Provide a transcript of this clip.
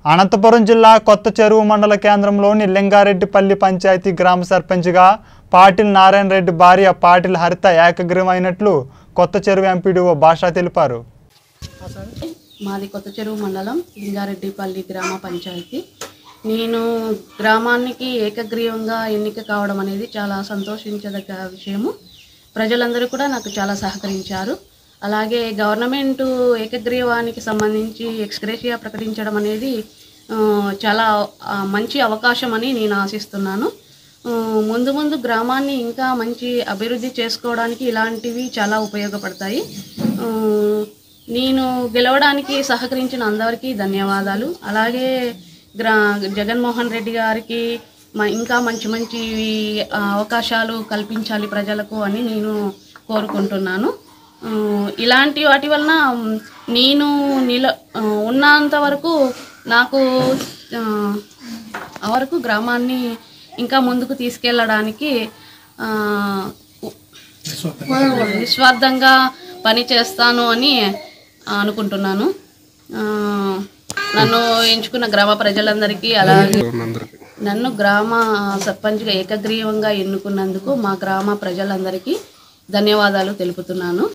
అనంతపురం జిల్లా కొత్త చెరువు మండల కేంద్రంలోని లింగారెడ్డిపల్లి పంచాయతీ గ్రామ సర్పంచ్గా పాటిల్ నారాయణ రెడ్డి భార్య పాటిల్ హరిత ఏకగ్రీవమైనట్లు కొత్త చెరువు ఎంపీడీఓ భాష తెలిపారు మాది కొత్త చెరువు మండలం లింగారెడ్డిపల్లి గ్రామ పంచాయతీ నేను గ్రామానికి ఏకగ్రీవంగా ఎన్నిక కావడం అనేది చాలా సంతోషించదగ్గ విషయము ప్రజలందరూ కూడా నాకు చాలా సహకరించారు అలాగే గవర్నమెంట్ ఏకగ్రీవానికి సంబంధించి ఎక్స్గ్రేషియా ప్రకటించడం అనేది ఆ, చాలా ఆ, మంచి అవకాశం అని నేను ఆశిస్తున్నాను ఆ, ముందు ముందు గ్రామాన్ని ఇంకా మంచి అభివృద్ధి చేసుకోవడానికి ఇలాంటివి చాలా ఉపయోగపడతాయి ఆ, నేను గెలవడానికి సహకరించిన అందరికీ ధన్యవాదాలు అలాగే గ్రా జగన్మోహన్ రెడ్డి గారికి మ- ఇంకా మంచి మంచి ఆ, అవకాశాలు కల్పించాలి ప్రజలకు అని నేను కోరుకుంటున్నాను ఆ, ఇలాంటి వాటి వలన మ్, నేను నిల ఆ, ఉన్నంత వరకు నాకు ఆ, ఆ వరకు గ్రామాన్ని ఇంకా ముందుకు తీసుకెళ్ళడానికి ఆ, నిస్వార్థంగా పని చేస్తాను అని అనుకుంటున్నాను ఆ, నన్ను ఎంచుకున్న గ్రామ ప్రజలందరికీ అలాగే నన్ను గ్రామ సర్పంచ్గా ఏకగ్రీవంగా ఎన్నుకున్నందుకు మా గ్రామ ప్రజలందరికీ ధన్యవాదాలు తెలుపుతున్నాను